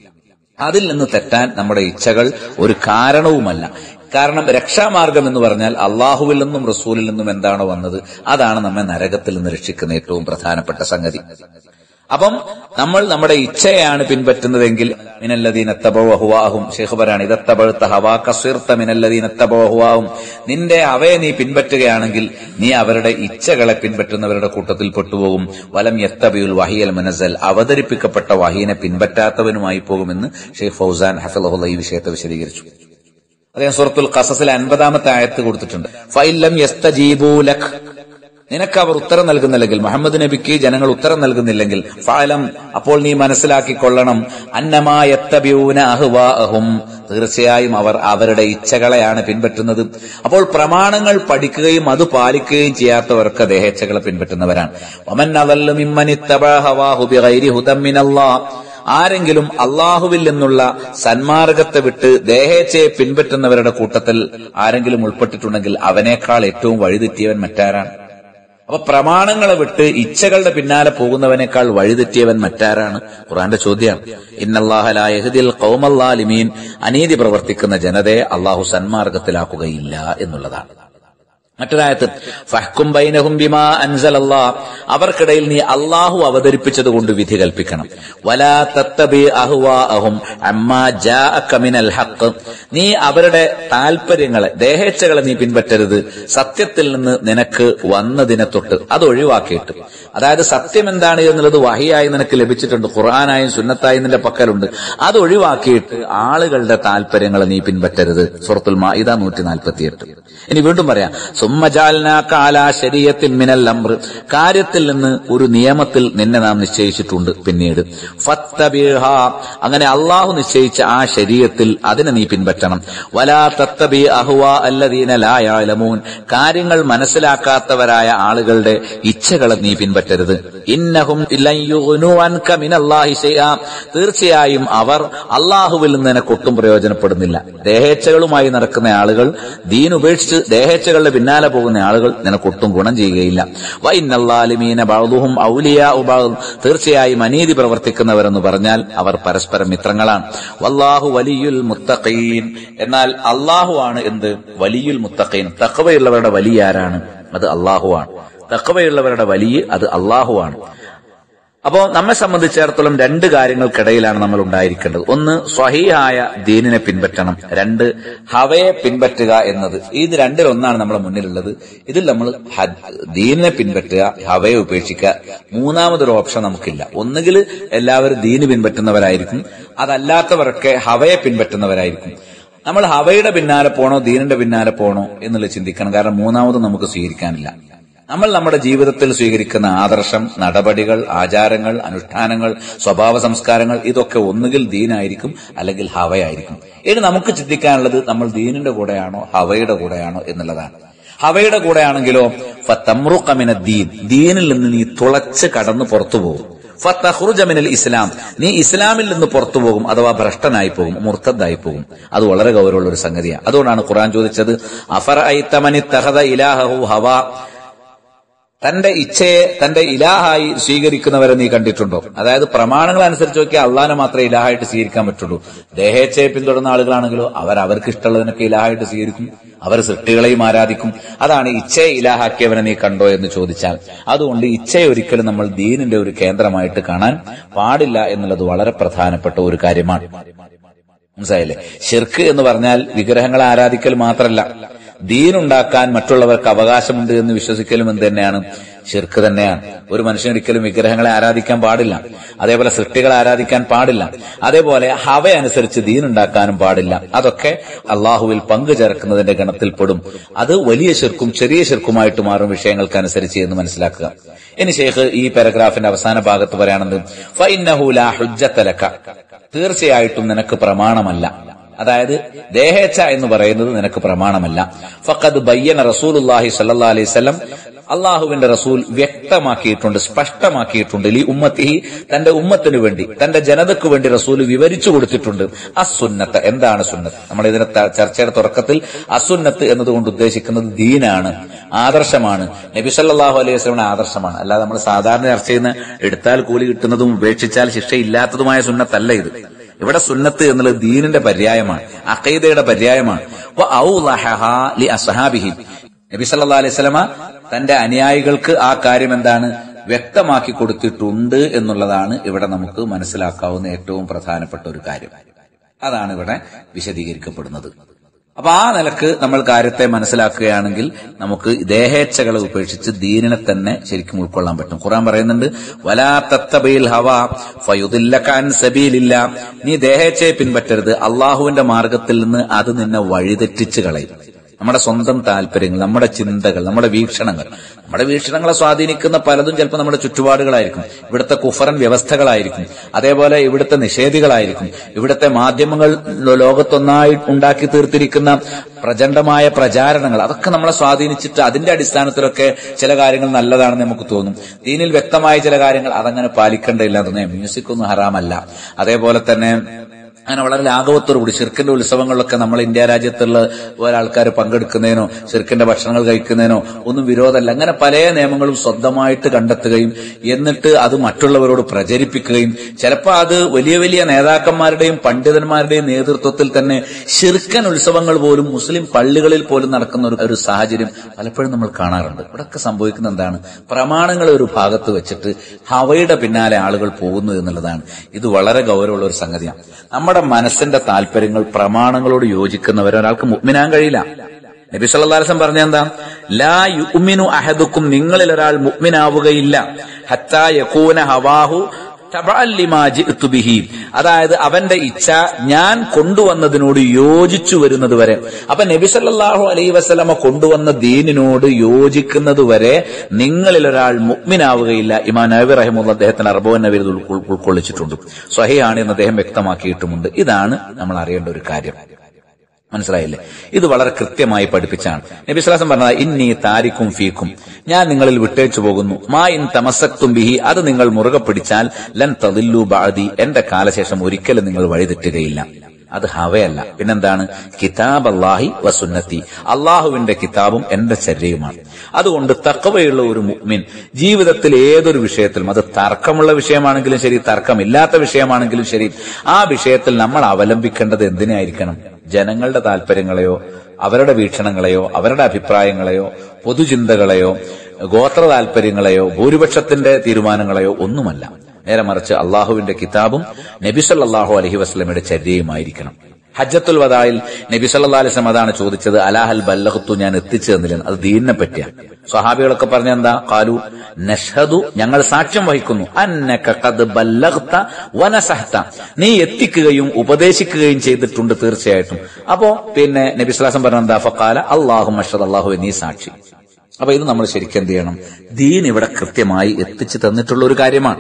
[SPEAKER 1] അതിൽ നിന്ന് തെറ്റാൻ നമ്മുടെ ഇച്ഛകൾ ഒരു കാരണവുമല്ല കാരണം രക്ഷാമാർഗം എന്ന് പറഞ്ഞാൽ അള്ളാഹുവിൽ നിന്നും റസൂലിൽ നിന്നും എന്താണോ വന്നത് അതാണ് നമ്മെ നരകത്തിൽ നിന്ന് രക്ഷിക്കുന്ന ഏറ്റവും പ്രധാനപ്പെട്ട സംഗതി അപ്പം നമ്മൾ നമ്മുടെ ഇച്ഛയാണ് പിൻപറ്റുന്നതെങ്കിൽ മിനല്ലദീന തബവഹുവാഹും ഷെയ്ഖ് പറയാണ് ഇതത്തബഴുത്ത ഹവാ കസീർത്ത മിനല്ലദീന തബവഹുവാഹും നിന്റെ അവയെ നീ പിൻപറ്റുകയാണെങ്കിൽ നീ അവരുടെ ഇച്ഛകളെ പിൻപറ്റുന്നവരുടെ കൂട്ടത്തിൽ പെട്ടുപോകും വലം യത്തബിയുൽ വഹിയൽ മനസൽ അവതരിപ്പിക്കപ്പെട്ട വഹീനെ പിൻപറ്റാത്തവനുമായി പോകുമെന്ന് ഷെയ്ഖ് ഫൗസാൻ ഹഫിളഹുല്ല ഈ വിഷയത്തെ വിശദീകരിച്ചു അദ്ദേഹം സുഹൃത്തുൽ ഖസസിൽ അൻപതാമത്തെ ആയത്ത് കൊടുത്തിട്ടുണ്ട് ഫൈലം യസ്തജീബൂലക് നിനക്ക് അവർ ഉത്തരം നൽകുന്നില്ലെങ്കിൽ മുഹമ്മദ് നബിക്ക് ജനങ്ങൾ ഉത്തരം നൽകുന്നില്ലെങ്കിൽ ഫാലം അപ്പോൾ നീ മനസ്സിലാക്കിക്കൊള്ളണം അന്നമായത്തബ്യൂന അഹ്വാഅഹും തീർച്ചയായും അവർ അവരുടെ ഇച്ഛകളെയാണ് പിൻപറ്റുന്നത് അപ്പോൾ പ്രമാണങ്ങൾ പഠിക്കുകയും അത് പാലിക്കുകയും ചെയ്യാത്തവർക്ക് ദേഹേച്ഛകളെ പിൻപറ്റുന്നവരാണ് ഒമൻ അവല്ലും ആരെങ്കിലും അള്ളാഹുവിൽ നിന്നുള്ള സന്മാർഗത്തെ വിട്ട് ദേഹേച്ഛയെ പിൻപറ്റുന്നവരുടെ കൂട്ടത്തിൽ ആരെങ്കിലും ഉൾപ്പെട്ടിട്ടുണ്ടെങ്കിൽ അവനേക്കാൾ ഏറ്റവും വഴിതെറ്റിയവൻ മറ്റാരാണ് അപ്പൊ പ്രമാണങ്ങളെ വിട്ട് ഇച്ഛകളുടെ പിന്നാലെ പോകുന്നവനേക്കാൾ വഴിതെറ്റിയവൻ മറ്റാരാണ് ഖുറാന്റെ ചോദ്യമാണ് ഇന്നല്ലാഹലായഹദിൽ കൗമല്ലാലിമീൻ അനീതി പ്രവർത്തിക്കുന്ന ജനതയെ അള്ളാഹു സന്മാർഗത്തിലാക്കുകയില്ല എന്നുള്ളതാണ് മറ്റൊരായത്ത് ഫഹ്കും ബൈനഹും ബിമാ അൻസലല്ലാ അവർക്കിടയിൽ നീ അള്ളാഹു അവതരിപ്പിച്ചത് കൊണ്ട് വിധി കൽപ്പിക്കണം വലാ തത്തബി അഹ്വാഅഹും അമ്മാ ജാഅക മിനൽ ഹഖ് നീ അവരുടെ താൽപര്യങ്ങളെ ദേഹേച്ഛകളെ നീ പിൻപറ്റരുത് സത്യത്തിൽ നിന്ന് നിനക്ക് വന്നതിനെ തൊട്ട് അത് ഒഴിവാക്കിയിട്ട് അതായത് സത്യം എന്താണ് എന്നുള്ളത് വഹിയായി നിനക്ക് ലഭിച്ചിട്ടുണ്ട് ഖുർആാനായും സുന്നത്തായും നിന്റെ പക്കലുണ്ട് അത് ഒഴിവാക്കിയിട്ട് ആളുകളുടെ താല്പര്യങ്ങളെ നീ പിൻപറ്റരുത് സുഹൃത്തുൽ മാഇദ നൂറ്റി നാൽപ്പത്തിയെട്ട് ഇനി വീണ്ടും പറയാം സുമ്മജാൽനാക്കാല ശരീരത്തിൽ മിനൽ അമ്ര കാര്യത്തിൽ നിന്ന് ഒരു നിയമത്തിൽ നിന്നെ നാം നിശ്ചയിച്ചിട്ടുണ്ട് പിന്നീട് ഫത്തബിഹ അങ്ങനെ അള്ളാഹു നിശ്ചയിച്ച ആ ശരീരത്തിൽ അതിനെ നീ പിൻപറ്റണം വലാ തത്തബി അഹുവ അല്ലദീന ലായാലമൂൻ കാര്യങ്ങൾ മനസ്സിലാക്കാത്തവരായ ആളുകളുടെ ഇച്ഛകളെ നീ പിൻപറ്റരുത് ഇന്നഹും തീർച്ചയായും അവർ അള്ളാഹുവിൽ നിന്ന് നിനക്ക് ഒട്ടും പ്രയോജനപ്പെടുന്നില്ല ദേഹേച്ഛകളുമായി നടക്കുന്ന ആളുകൾ ദീൻ ഉപേക്ഷിച്ച് ദേഹേച്ഛകളുടെ പിന്നാലെ പോകുന്ന ആളുകൾ നിനക്കൊട്ടും ഗുണം ചെയ്യുകയില്ല വൈനല്ലാലിമീന ബൗദുഹും ഔലിയ ഉബാദും തീർച്ചയായും അനീതി പ്രവർത്തിക്കുന്നവരെന്ന് പറഞ്ഞാൽ അവർ പരസ്പരം മിത്രങ്ങളാണ് വല്ലാഹു വലിയുൽ മുത്തഖീൻ എന്നാൽ അള്ളാഹു ആണ് എന്ത് വലിയുൽ മുത്തഖീൻ തക്കവയുള്ളവരുടെ വലിയ ആരാണ് അത് അള്ളാഹുവാണ് തക്കവയുള്ളവരുടെ വലിയ അത് അള്ളാഹുവാണ് അപ്പോ നമ്മെ സംബന്ധിച്ചിടത്തോളം രണ്ട് കാര്യങ്ങൾക്കിടയിലാണ് നമ്മൾ ഉണ്ടായിരിക്കേണ്ടത് ഒന്ന് സ്വഹീഹായ ദീനിനെ പിൻപറ്റണം രണ്ട് ഹവയെ പിൻപറ്റുക എന്നത് ഇത് രണ്ടിലൊന്നാണ് നമ്മുടെ മുന്നിലുള്ളത് ഇതിൽ നമ്മൾ ദീനിനെ പിൻപറ്റുക ഹവയെ ഉപേക്ഷിക്കുക മൂന്നാമതൊരു ഓപ്ഷൻ നമുക്കില്ല ഒന്നുകിൽ എല്ലാവരും ദീന് പിൻപറ്റുന്നവരായിരിക്കും അതല്ലാത്തവരൊക്കെ ഹവയെ പിൻപറ്റുന്നവരായിരിക്കും നമ്മൾ ഹവയുടെ പിന്നാലെ പോണോ ദീനിന്റെ പിന്നാലെ പോണോ എന്നുള്ളത് ചിന്തിക്കണം കാരണം മൂന്നാമത് നമുക്ക് സ്വീകരിക്കാനില്ല നമ്മൾ നമ്മുടെ ജീവിതത്തിൽ സ്വീകരിക്കുന്ന ആദർശം നടപടികൾ ആചാരങ്ങൾ അനുഷ്ഠാനങ്ങൾ സ്വഭാവ സംസ്കാരങ്ങൾ ഇതൊക്കെ ഒന്നുകിൽ ദീനായിരിക്കും അല്ലെങ്കിൽ ഹവയായിരിക്കും ഇനി നമുക്ക് ചിന്തിക്കാനുള്ളത് നമ്മൾ ദീനിന്റെ കൂടെയാണോ ഹവയുടെ കൂടെയാണോ എന്നുള്ളതാണ് ഹവയുടെ കൂടെയാണെങ്കിലോ ഫത്തമ്രുക്കമിന ദീൻ ദീനിൽ നിന്ന് നീ തുളച്ച് കടന്നു പുറത്തു പോകും ഫത്തഹുറുജമിനൽ ഇസ്ലാം നീ ഇസ്ലാമിൽ നിന്ന് പുറത്തു പോകും അഥവാ ഭ്രഷ്ടനായി പോകും മുർത്തദ്ദായി പോകും അത് വളരെ ഗൗരവമുള്ള ഒരു സംഗതിയാണ് അതുകൊണ്ടാണ് ഖുറാൻ ചോദിച്ചത് അഫർ ഐത്തമനി തഹദ ഇലാഹു ഹവ തന്റെ ഇച്ഛയെ തന്റെ ഇലാഹായി സ്വീകരിക്കുന്നവരെ നീ കണ്ടിട്ടുണ്ടോ അതായത് പ്രമാണങ്ങൾ അനുസരിച്ച് നോക്കിയാൽ അള്ളാനെ മാത്രമേ ഇലാഹായിട്ട് സ്വീകരിക്കാൻ പറ്റുള്ളൂ ദേഹേച്ഛയെ പിന്തുടർന്ന ആളുകളാണെങ്കിലോ അവർ അവർക്ക് ഇഷ്ടമുള്ളതിനൊക്കെ ഇലാഹായിട്ട് സ്വീകരിക്കും അവർ സൃഷ്ടികളെയും ആരാധിക്കും അതാണ് ഇച്ഛയെ ഇലാഹാക്കിയവനെ നീ കണ്ടോ എന്ന് ചോദിച്ചാൽ അതുകൊണ്ട് ഇച്ഛയെ ഒരിക്കലും നമ്മൾ ദീനിന്റെ ഒരു കേന്ദ്രമായിട്ട് കാണാൻ പാടില്ല എന്നുള്ളത് വളരെ പ്രധാനപ്പെട്ട ഒരു കാര്യമാണ് മനസ്സിലായില്ലേ ഷിർക്ക് എന്ന് പറഞ്ഞാൽ വിഗ്രഹങ്ങളെ ആരാധിക്കൽ മാത്രമല്ല ദീനുണ്ടാക്കാൻ മറ്റുള്ളവർക്ക് അവകാശമുണ്ട് എന്ന് വിശ്വസിക്കലും എന്ത് തന്നെയാണ് ഷിർക്ക് തന്നെയാണ് ഒരു മനുഷ്യനൊരിക്കലും വിഗ്രഹങ്ങളെ ആരാധിക്കാൻ പാടില്ല അതേപോലെ സൃഷ്ടികളെ ആരാധിക്കാൻ പാടില്ല അതേപോലെ ഹവ അനുസരിച്ച് ദീനുണ്ടാക്കാനും പാടില്ല അതൊക്കെ അള്ളാഹുവിൽ പങ്കു ചേർക്കുന്നതിന്റെ ഗണത്തിൽപ്പെടും അത് വലിയ ശിർക്കും ചെറിയ ശിർക്കുമായിട്ട് മാറും വിഷയങ്ങൾക്കനുസരിച്ച് എന്ന് മനസ്സിലാക്കുക ഇനി ഷെയ്ഖ് ഈ പാരഗ്രാഫിന്റെ അവസാന ഭാഗത്ത് പറയാണെന്ന് ഫൈനഹുല ഹുജ്ജത്തലക്ക തീർച്ചയായിട്ടും നിനക്ക് പ്രമാണമല്ല അതായത് ദേഹേച്ഛ എന്ന് പറയുന്നത് നിനക്ക് പ്രമാണമല്ല ഫഖദ് ബയ്യന റസൂലുല്ലാഹി സല്ലാ അലൈഹി സ്വലം അള്ളാഹുവിന്റെ റസൂൽ വ്യക്തമാക്കിയിട്ടുണ്ട് സ്പഷ്ടമാക്കിയിട്ടുണ്ട് ഈ ഉമ്മത്തിഹി തന്റെ ഉമ്മത്തിനു വേണ്ടി തന്റെ ജനതയ്ക്ക് വേണ്ടി റസൂൽ വിവരിച്ചു കൊടുത്തിട്ടുണ്ട് അസുന്നത്ത് എന്താണ് സുന്നത്ത് നമ്മൾ ഇതിന്റെ ചർച്ചയുടെ തുടക്കത്തിൽ അസുന്നത്ത് എന്നതുകൊണ്ട് ഉദ്ദേശിക്കുന്നത് ദീനാണ് ആദർശമാണ് നബി സല്ലാഹു അലൈഹി വസ്ലമിന്റെ ആദർശമാണ് അല്ലാതെ നമ്മൾ സാധാരണ ചർച്ച ചെയ്യുന്ന എടുത്താൽ കൂലി കിട്ടുന്നതും ഉപേക്ഷിച്ചാൽ ശിക്ഷയില്ലാത്തതുമായ സുന്നത്തല്ല ഇത് ഇവിടെ സുന്നത്ത് എന്നുള്ളത് ദീനിന്റെ പര്യായമാണ് അഖീദയുടെ പര്യായമാണ് നബി സല്ലാ അലൈഹി സ്വലമ തന്റെ അനുയായികൾക്ക് ആ കാര്യം എന്താണ് വ്യക്തമാക്കി കൊടുത്തിട്ടുണ്ട് എന്നുള്ളതാണ് ഇവിടെ നമുക്ക് മനസ്സിലാക്കാവുന്ന ഏറ്റവും പ്രധാനപ്പെട്ട ഒരു കാര്യം അതാണ് ഇവിടെ വിശദീകരിക്കപ്പെടുന്നത് അപ്പൊ ആ നിലക്ക് നമ്മൾ കാര്യത്തെ മനസ്സിലാക്കുകയാണെങ്കിൽ നമുക്ക് ദേഹേച്ഛകളെ ഉപേക്ഷിച്ച് ദീനിനെ തന്നെ ശരിക്കും ഉൾക്കൊള്ളാൻ പറ്റും ഖുറാൻ പറയുന്നുണ്ട് വലാ തത്തബയിൽ ഹവ ഫയുദില്ലക്കാൻ സബീലില്ല നീ ദേഹേച്ഛയെ പിൻപറ്റരുത് അള്ളാഹുവിന്റെ മാർഗത്തിൽ നിന്ന് അത് നിന്നെ വഴിതെറ്റിച്ച് കളയും നമ്മുടെ സ്വന്തം താല്പര്യങ്ങൾ നമ്മുടെ ചിന്തകൾ നമ്മുടെ വീക്ഷണങ്ങൾ നമ്മുടെ വീക്ഷണങ്ങളെ സ്വാധീനിക്കുന്ന പലതും ചിലപ്പോൾ നമ്മുടെ ചുറ്റുപാടുകളായിരിക്കും ഇവിടുത്തെ കുഫറൻ വ്യവസ്ഥകളായിരിക്കും അതേപോലെ ഇവിടുത്തെ നിഷേധികളായിരിക്കും ഇവിടുത്തെ മാധ്യമങ്ങൾ ലോകത്തൊന്നായി ഉണ്ടാക്കി തീർത്തിരിക്കുന്ന പ്രചണ്ഡമായ പ്രചാരണങ്ങൾ അതൊക്കെ നമ്മളെ സ്വാധീനിച്ചിട്ട് അതിന്റെ അടിസ്ഥാനത്തിലൊക്കെ ചില കാര്യങ്ങൾ നല്ലതാണെന്ന് നമുക്ക് തോന്നും ദീനിൽ വ്യക്തമായ ചില കാര്യങ്ങൾ അതങ്ങനെ പാലിക്കേണ്ടതില്ല തോന്നിയ മ്യൂസിക് ഒന്നും ഹറാമല്ല അതേപോലെ തന്നെ അങ്ങനെ വളരെ ലാഘവത്തോടുകൂടി ഷിർക്കിന്റെ ഉത്സവങ്ങളിലൊക്കെ നമ്മൾ ഇന്ത്യ രാജ്യത്തുള്ള ഓരോ ആൾക്കാർ പങ്കെടുക്കുന്നതിനോ ഷിർക്കിന്റെ ഭക്ഷണങ്ങൾ കഴിക്കുന്നതിനോ ഒന്നും വിരോധമല്ല അങ്ങനെ പല നിയമങ്ങളും സ്വന്തമായിട്ട് കണ്ടെത്തുകയും എന്നിട്ട് അത് മറ്റുള്ളവരോട് പ്രചരിപ്പിക്കുകയും ചിലപ്പോൾ അത് വലിയ വലിയ നേതാക്കന്മാരുടെയും പണ്ഡിതന്മാരുടെയും നേതൃത്വത്തിൽ തന്നെ ഷിർക്കൻ ഉത്സവങ്ങൾ പോലും മുസ്ലിം പള്ളികളിൽ പോലും നടക്കുന്ന ഒരു- ഒരു സാഹചര്യം പലപ്പോഴും നമ്മൾ കാണാറുണ്ട് ഇവിടൊക്കെ സംഭവിക്കുന്ന എന്താണ് പ്രമാണങ്ങൾ ഒരു ഭാഗത്ത് വെച്ചിട്ട് ഹവയുടെ പിന്നാലെ ആളുകൾ പോകുന്നു എന്നുള്ളതാണ് ഇത് വളരെ ഗൗരവമുള്ള ഒരു സംഗതിയാണ് നമ്മുടെ മനസ്സിന്റെ താല്പര്യങ്ങൾ പ്രമാണങ്ങളോട് യോജിക്കുന്നവരെ ഒരാൾക്ക് മുഗ്മിനാൻ കഴിയില്ല നബി സല്ലാസം പറഞ്ഞ എന്താ ലാ യുമിനു അഹദുക്കും നിങ്ങളിൽ ഒരാൾ മുഗ്മിനാവുകയില്ല ഹത്താ യകൂന ഹവാഹു തബഅൻ ലിമാ ജിഅ്തു ബിഹി. അതായത് അവന്റെ ഇച്ഛ ഞാൻ കൊണ്ടുവന്നതിനോട് യോജിച്ചു വരുന്നത് വരെ അപ്പൊ നബി സല്ലല്ലാഹു അലൈഹി വസല്ലമ കൊണ്ടുവന്ന ദീനിനോട് യോജിക്കുന്നത് വരെ നിങ്ങളിൽ ഒരാൾ മുഗ്മിനാവുകയില്ല ഇമാം നബി റഹിമുള്ള അദ്ദേഹത്തിന് അർബോൻ നബിൽ ഉൾക്കൊള്ളിച്ചിട്ടുണ്ട് സ്വഹിയാണ് എന്ന് അദ്ദേഹം വ്യക്തമാക്കിയിട്ടുമുണ്ട് ഇതാണ് നമ്മൾ അറിയേണ്ട ഒരു കാര്യം മനസ്സിലായില്ലേ ഇത് വളരെ കൃത്യമായി പഠിപ്പിച്ചാണ് നബിസ്ലാസം പറഞ്ഞത് ഇന്നീ താരിക്കും ഫീക്കും ഞാൻ നിങ്ങളിൽ വിട്ടേച്ചു പോകുന്നു മാ ഇൻ തമസക്തും ബിഹി അത് നിങ്ങൾ മുറുകെ പിടിച്ചാൽ ലൻ തദില്ലു ബാദി എന്റെ കാലശേഷം ഒരിക്കലും നിങ്ങൾ വഴിതെറ്റുകയില്ല അത് ഹവയല്ല പിന്നെന്താണ് കിതാബ് അള്ളാഹി വസുന്നത്തി അള്ളാഹുവിന്റെ കിതാബും എന്റെ ചര്യയുമാണ് അതുകൊണ്ട് തക്കവയുള്ള ഒരു മുഅ്മിൻ ജീവിതത്തിൽ ഏതൊരു വിഷയത്തിലും അത് തർക്കമുള്ള വിഷയമാണെങ്കിലും ശരി തർക്കമില്ലാത്ത വിഷയമാണെങ്കിലും ശരി ആ വിഷയത്തിൽ നമ്മൾ അവലംബിക്കേണ്ടത് എന്തിനായിരിക്കണം ജനങ്ങളുടെ താല്പര്യങ്ങളെയോ അവരുടെ വീക്ഷണങ്ങളെയോ അവരുടെ അഭിപ്രായങ്ങളെയോ പൊതുചിന്തകളെയോ ഗോത്ര താല്പര്യങ്ങളെയോ ഭൂരിപക്ഷത്തിന്റെ തീരുമാനങ്ങളെയോ ഒന്നുമല്ല നേരെ മറിച്ച് അള്ളാഹുവിന്റെ കിതാബും നബിസല്ലാഹു അലഹി വസ്ലമയുടെ ചര്യയുമായിരിക്കണം ഹജ്ജത്തുൽ വദായിൽ നബി സല്ലാ അലിസ്ലം അതാണ് ചോദിച്ചത് അലാഹൽ ബല്ലഹത്തു ഞാൻ എത്തിച്ചു തന്നില്ല അത് ദീനിനെ പറ്റിയാണ് സ്വഹാബികളൊക്കെ പറഞ്ഞ എന്താ കാലു നഷദു ഞങ്ങൾ സാക്ഷ്യം വഹിക്കുന്നു അന്നക ഖദ് ബല്ലഗ്ത വനസഹത നീ എത്തിക്കുകയും ഉപദേശിക്കുകയും ചെയ്തിട്ടുണ്ട് തീർച്ചയായിട്ടും അപ്പോ പിന്നെ നബി സ്വലാസം പറഞ്ഞ എന്താ ഫക്കാല അള്ളാഹു മഷദ് അള്ളാഹു നീ സാക്ഷി അപ്പൊ ഇത് നമ്മൾ ശരിക്കും എന്ത് ചെയ്യണം ദീൻ ഇവിടെ കൃത്യമായി എത്തിച്ചു തന്നിട്ടുള്ള ഒരു കാര്യമാണ്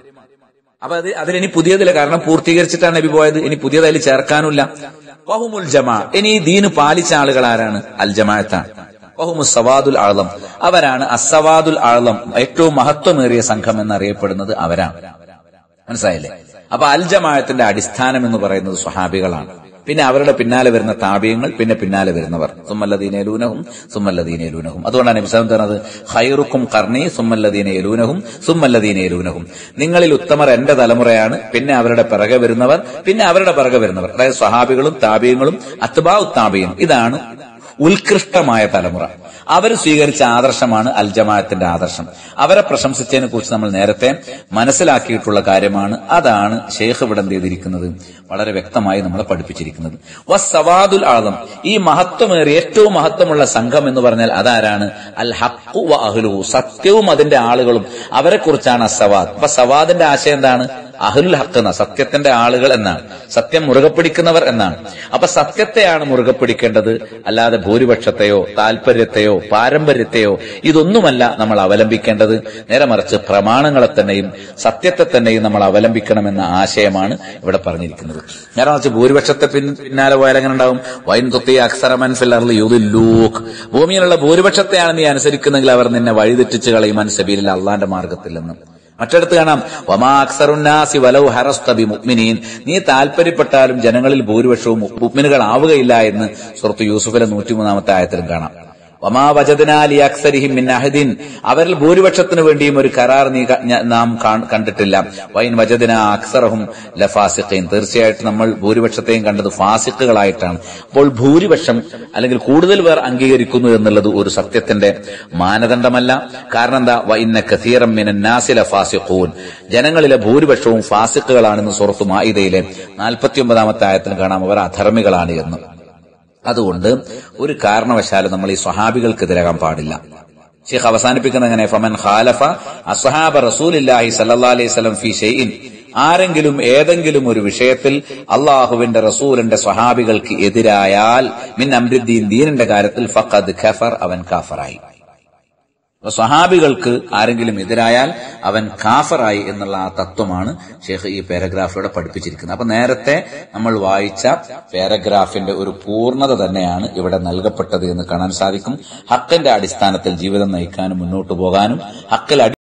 [SPEAKER 1] അപ്പൊ അത് അതിലിനി പുതിയതില്ല കാരണം പൂർത്തീകരിച്ചിട്ടാണ് നബി പോയത് ഇനി പുതിയതായി ചേർക്കാനില്ല വഹുമുൽ ജമാ ഇനി ഈ ദീന് പാലിച്ച ആളുകൾ ആരാണ് അൽ ജമാഅത്താണ് വഹുമു സവാദുൽ ആളം അവരാണ് അസവാദുൽ ആളം ഏറ്റവും മഹത്വമേറിയ സംഘം എന്നറിയപ്പെടുന്നത് അവരാണ് മനസ്സിലായില്ലേ അപ്പൊ അൽ ജമാഅത്തിന്റെ അടിസ്ഥാനം എന്ന് പറയുന്നത് സ്വഹാബികളാണ് പിന്നെ അവരുടെ പിന്നാലെ വരുന്ന താപ്യങ്ങൾ പിന്നെ പിന്നാലെ വരുന്നവർ സുമ്മല്ലദീനൂനഹും സുമ്മല്ലദീനൂനഹും അതുകൊണ്ടാണ് നബിസാം പറഞ്ഞത് ഹൈറുക്കും കർണി സുമ്മല്ലദീനൂനഹും സുമ്മല്ലദീനൂനഹും നിങ്ങളിൽ ഉത്തമർ എന്റെ തലമുറയാണ് പിന്നെ അവരുടെ പിറകെ വരുന്നവർ പിന്നെ അവരുടെ പിറകെ വരുന്നവർ അതായത് സ്വഹാബികളും താപ്യങ്ങളും അത്ബാ താപിയും ഇതാണ് ഉത്കൃഷ്ടമായ തലമുറ അവർ സ്വീകരിച്ച ആദർശമാണ് അൽ ജമാഅത്തിന്റെ ആദർശം അവരെ പ്രശംസിച്ചതിനെ കുറിച്ച് നമ്മൾ നേരത്തെ മനസ്സിലാക്കിയിട്ടുള്ള കാര്യമാണ് അതാണ് ഷെയ്ഖ് ഇവിടെ എന്ത് ചെയ്തിരിക്കുന്നത് വളരെ വ്യക്തമായി നമ്മളെ പഠിപ്പിച്ചിരിക്കുന്നത് വസ്സവാദുൽ ആദം ഈ മഹത്വമേറിയ ഏറ്റവും മഹത്വമുള്ള സംഘം എന്ന് പറഞ്ഞാൽ അതാരാണ് അൽ ഹക്കു വ അഹ്ലുഹു സത്യവും അതിന്റെ ആളുകളും അവരെ കുറിച്ചാണ് അസവാദ് അപ്പൊ സവാദിന്റെ ആശയം എന്താണ് അഹുൽ ഹക്ക് എന്ന സത്യത്തിന്റെ ആളുകൾ എന്നാണ് സത്യം മുറുകെ പിടിക്കുന്നവർ എന്നാണ് അപ്പൊ സത്യത്തെയാണ് മുറുകെ പിടിക്കേണ്ടത് അല്ലാതെ ഭൂരിപക്ഷത്തെയോ താല്പര്യത്തെയോ പാരമ്പര്യത്തെയോ ഇതൊന്നുമല്ല നമ്മൾ അവലംബിക്കേണ്ടത് നേരെ മറിച്ച് പ്രമാണങ്ങളെ തന്നെയും സത്യത്തെ തന്നെയും നമ്മൾ അവലംബിക്കണമെന്ന ആശയമാണ് ഇവിടെ പറഞ്ഞിരിക്കുന്നത് നേരെ മറിച്ച് ഭൂരിപക്ഷത്തെ പിൻ- പിന്നാലെ പോയാൽ എങ്ങനെ ഉണ്ടാവും വൈൻ തൊത്തി അക്സറമൻ ഫില്ലറിൽ യൂതില്ലൂക്ക് ഭൂമിയിലുള്ള ഭൂരിപക്ഷത്തെയാണ് നീ അനുസരിക്കുന്നെങ്കിൽ അവർ നിന്നെ വഴിതെറ്റിച്ച് കളയും അൻസബീലിൽ അള്ളാന്റെ മാർഗത്തിൽ നിന്ന് മറ്റിടത്ത് കാണാം വമാ അക്സറുന്നാസി വലൗ ഹറസ്തബി മുഅ്മിനീൻ നീ താല്പര്യപ്പെട്ടാലും ജനങ്ങളിൽ ഭൂരിപക്ഷവും മുഅ്മിനുകളാവുകയില്ല എന്ന് സുഹൃത്ത് യൂസുഫിലെ നൂറ്റിമൂന്നാമത്തെ ആയത്തിലും കാണാം വമാ വജദനാലി അക്സരിഹിം മിൻ അഹദിൻ അവരിൽ ഭൂരിപക്ഷത്തിന് വേണ്ടിയും ഒരു കരാർ നീ ക- ഞ- നാം കാൺ- കണ്ടിട്ടില്ല വൈൻ വജദന അക്സറഹും ലഫാസിഖീൻ തീർച്ചയായിട്ടും നമ്മൾ ഭൂരിപക്ഷത്തെയും കണ്ടത് ഫാസിഖുകളായിട്ടാണ് അപ്പോൾ ഭൂരിപക്ഷം അല്ലെങ്കിൽ കൂടുതൽ പേർ അംഗീകരിക്കുന്നു എന്നുള്ളത് ഒരു സത്യത്തിന്റെ മാനദണ്ഡമല്ല കാരണം എന്താ വൈന്ന കസീറം മിനൻ നാസില ഫാസിഖൂൻ ജനങ്ങളിലെ ഭൂരിപക്ഷവും ഫാസിഖുകളാണെന്ന് സുറത്തു മായിദയിലെ നാൽപ്പത്തിയൊമ്പതാമത്തെ ആയത്തിൽ കാണാം അവർ അധർമ്മികളാണ് എന്ന് അതുകൊണ്ട് ഒരു കാരണവശാലും നമ്മൾ ഈ സ്വഹാബികൾക്കെതിരാകാൻ പാടില്ല ഷെയ്ഖ് അവസാനിപ്പിക്കുന്ന എങ്ങനെ ഫമൻ ഖാലഫ അസ്ഹാബ റസൂലില്ലാഹി സല്ലല്ലാഹു അലൈഹി വസല്ലം ഫി ഷൈഇൻ ആരെങ്കിലും ഏതെങ്കിലും ഒരു വിഷയത്തിൽ അള്ളാഹുവിന്റെ റസൂലിന്റെ സ്വഹാബികൾക്ക് എതിരായാൽ മിൻ അംരുദ്ദീൻ ദീനിന്റെ കാര്യത്തിൽ ഫഖദ് ഖഫർ അവൻ കാഫറായി അപ്പൊ സ്വഹാബികൾക്ക് ആരെങ്കിലും എതിരായാൽ അവൻ കാഫറായി എന്നുള്ള ആ തത്വമാണ് ഷെയ്ഖ് ഈ പാരഗ്രാഫിലൂടെ പഠിപ്പിച്ചിരിക്കുന്നത് അപ്പൊ നേരത്തെ നമ്മൾ വായിച്ച പാരഗ്രാഫിന്റെ ഒരു പൂർണ്ണത തന്നെയാണ് ഇവിടെ നൽകപ്പെട്ടത് എന്ന് കാണാൻ സാധിക്കും ഹക്കിന്റെ അടിസ്ഥാനത്തിൽ ജീവിതം നയിക്കാനും മുന്നോട്ട് പോകാനും ഹക്കിൽ അടി